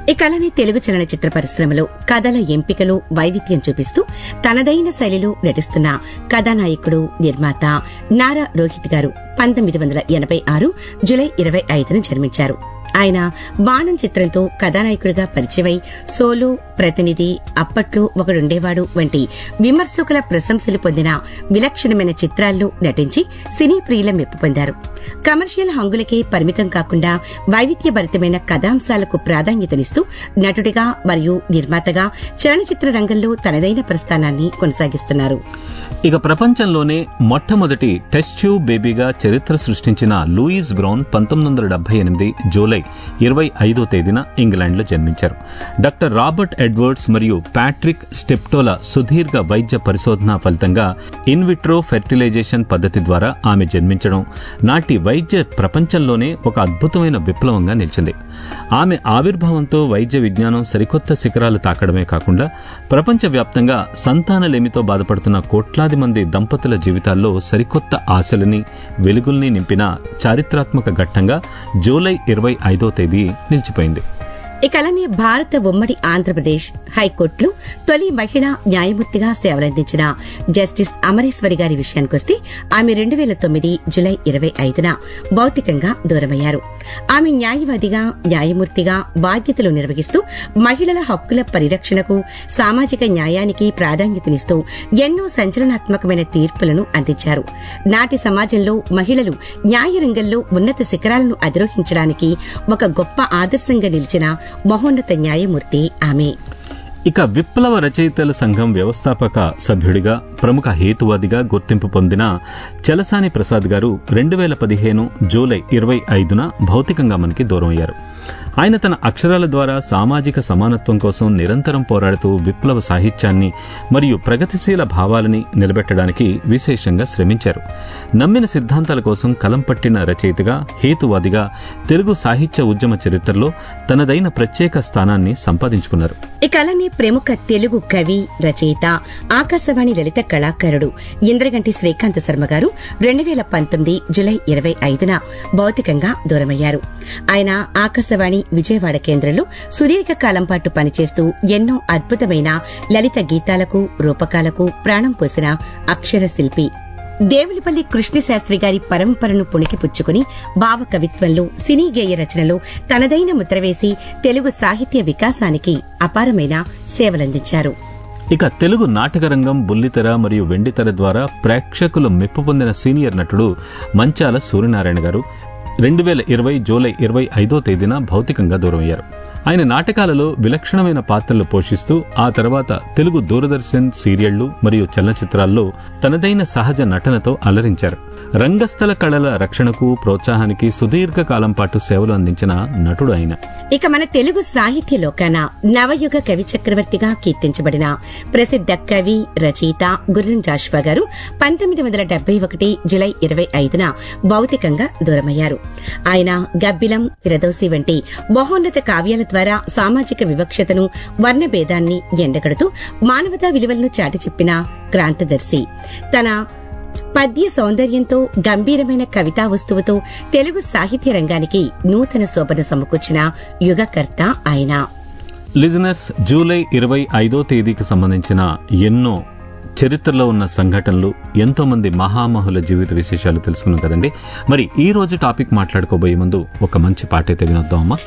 ఈ కళని తెలుగు చలనచిత్ర పరిశ్రమలో కథల ఎంపికలు వైవిధ్యం చూపిస్తూ తనదైన శైలిలో నటిస్తున్న కథానాయకుడు నిర్మాత నారా రోహిత్ గారు పంతొమ్మిది వందల ఎనభై ఆరు జులై ఇరవై ఐదున జన్మించారు ఆయన బాణం చిత్రంతో కథానాయకుడిగా పరిచయమై సోలు ప్రతినిధి అప్పట్లో ఒకడుండేవాడు వంటి విమర్శకుల ప్రశంసలు పొందిన విలక్షణమైన చిత్రాల్లో నటించి సినీ ప్రియుల మెప్పు పొందారు కమర్షియల్ హంగులకే పరిమితం కాకుండా వైవిధ్యభరితమైన కథాంశాలకు ప్రాధాన్యతనిస్తూ నటుడిగా మరియు నిర్మాతగా చలనచిత్ర రంగంలో తనదైన ప్రస్థానాన్ని కొనసాగిస్తున్నారు ఇక ప్రపంచంలోనే మొట్టమొదటి టెస్ట్ ట్యూబ్ బేబీగా చరిత్ర సృష్టించిన లూయిస్ బ్రౌన్ పంతొమ్మిది వందల డెబ్బై ఎనిమిది జూలై ఇరవై ఐదో తేదీన ఇంగ్లాండ్లో జన్మించారు డాక్టర్ రాబర్ట్ ఎడ్వర్డ్స్ మరియు ప్యాట్రిక్ స్టెప్టోల సుదీర్ఘ వైద్య పరిశోధన ఫలితంగా ఇన్విట్రో ఫెర్టిలైజేషన్ పద్ధతి ద్వారా ఆమె జన్మించడం నాటి వైద్య ప్రపంచంలోనే ఒక అద్భుతమైన విప్లవంగా నిలిచింది ఆమె ఆవిర్భావంతో వైద్య విజ్ఞానం సరికొత్త శిఖరాలు తాకడమే కాకుండా ప్రపంచవ్యాప్తంగా సంతానలేమితో బాధపడుతున్న కోట్లాది మంది దంపతుల జీవితాల్లో సరికొత్త ఆశలని వెలుగుల్ని నింపిన చారిత్రాత్మక ఘట్టంగా జూలై ఇరవై ఐదో తేదీ నిలిచిపోయింది ఈ కళని భారత ఉమ్మడి ఆంధ్రప్రదేశ్ హైకోర్టులో తొలి మహిళా న్యాయమూర్తిగా సేవలందించిన జస్టిస్ అమరేశ్వరి గారి విషయానికొస్తే ఆమె రెండు వేల తొమ్మిది జులై ఇరవై ఐదున భౌతికంగా దూరమయ్యారు ఆమె న్యాయవాదిగా న్యాయమూర్తిగా బాధ్యతలు నిర్వహిస్తూ మహిళల హక్కుల పరిరక్షణకు సామాజిక న్యాయానికి ప్రాధాన్యతనిస్తూ ఎన్నో సంచలనాత్మకమైన తీర్పులను అందించారు నాటి సమాజంలో మహిళలు న్యాయ రంగంలో ఉన్నత శిఖరాలను అధిరోహించడానికి ఒక గొప్ప ఆదర్శంగా నిలిచిన మహోన్నత న్యాయమూర్తి ఆమె ఇక విప్లవ రచయితల సంఘం వ్యవస్థాపక సభ్యుడిగా ప్రముఖ హేతువాదిగా గుర్తింపు పొందిన చలసాని ప్రసాద్ గారు రెండు వేల పదిహేను జూలై ఇరవై ఐదున భౌతికంగా మనకి దూరం అయ్యారు ఆయన తన అక్షరాల ద్వారా సామాజిక సమానత్వం కోసం నిరంతరం పోరాడుతూ విప్లవ సాహిత్యాన్ని మరియు ప్రగతిశీల భావాలని నిలబెట్టడానికి విశేషంగా శ్రమించారు నమ్మిన సిద్ధాంతాల కోసం కలం పట్టిన రచయితగా హేతువాదిగా తెలుగు సాహిత్య ఉద్యమ చరిత్రలో తనదైన ప్రత్యేక స్థానాన్ని సంపాదించుకున్నారు ఈ కళని ప్రముఖ తెలుగు కవి రచయిత ఆకాశవాణి లలిత కళాకారుడు ఇంద్రగంటి శ్రీకాంత శర్మ గారు రెండు వేల పంతొమ్మిది జులై ఇరవై ఐదున భౌతికంగా దూరమయ్యారు ఆయన ఆకాశవాణి విజయవాడ కేంద్రంలో సుదీర్ఘ కాలం పాటు పనిచేస్తూ ఎన్నో అద్భుతమైన లలిత గీతాలకు రూపకాలకు ప్రాణం పోసిన అక్షర శిల్పి దేవులపల్లి కృష్ణశాస్త్రి గారి పరంపరను పుణికిపుచ్చుకుని భావ కవిత్వంలో సినీ గేయ రచనలో తనదైన ముద్రవేసి తెలుగు సాహిత్య వికాసానికి అపారమైన సేవలందించారు ఇక తెలుగు నాటకరంగం బుల్లితెర మరియు వెండితెర ద్వారా ప్రేక్షకులు మెప్పు పొందిన సీనియర్ నటుడు మంచాల సూర్యనారాయణ గారు రెండు వేల ఇరవై జూలై ఇరవై ఐదో తేదీన భౌతికంగా దూరమయ్యారు ఆయన నాటకాలలో విలక్షణమైన పాత్రలు పోషిస్తూ ఆ తర్వాత తెలుగు దూరదర్శన్ సీరియళ్లు మరియు చలనచిత్రాల్లో తనదైన సహజ నటనతో అలరించారు రంగస్థల కళల రక్షణకు ప్రోత్సాహానికి సుదీర్ఘ కాలం పాటు సేవలు అందించిన నటుడు ఆయన ఇక మన తెలుగు సాహిత్య లోకాన నవయుగ కవి చక్రవర్తిగా కీర్తించబడిన ప్రసిద్ధ కవి రచయిత గుర్రం జాషువా గారు పంతొమ్మిది వందల డెబ్బై ఒకటి జులై ఇరవై ఐదున భౌతికంగా దూరమయ్యారు ఆయన గబ్బిలం ఫిరదోసి వంటి మహోన్నత కావ్యాల ద్వారా సామాజిక వివక్షతను వర్ణభేదాన్ని ఎండగడుతూ మానవతా విలువలను చాటి చెప్పిన క్రాంతదర్శి తన పద్య సౌందర్యంతో గంభీరమైన కవితా వస్తువుతో తెలుగు సాహిత్య రంగానికి నూతన శోభను సమకూర్చిన యుగకర్త ఆయన లిజనర్స్ జూలై ఇరవై ఐదో తేదీకి సంబంధించిన ఎన్నో చరిత్రలో ఉన్న సంఘటనలు ఎంతో మంది మహామహుల జీవిత విశేషాలు తెలుసుకున్నాం కదండి మరి ఈ రోజు టాపిక్ మాట్లాడుకోబోయే ముందు ఒక మంచి పాట అయితే వినొద్దాం అమ్మా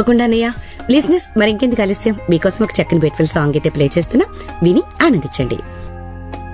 తప్పకుండానయ్యా లిజినెస్ మరింకెందుకు ఆలస్యం మీకోసం ఒక చక్కని బ్యూటిఫుల్ సాంగ్ అయితే ప్లే చేస్తున్నా విని ఆనందించండి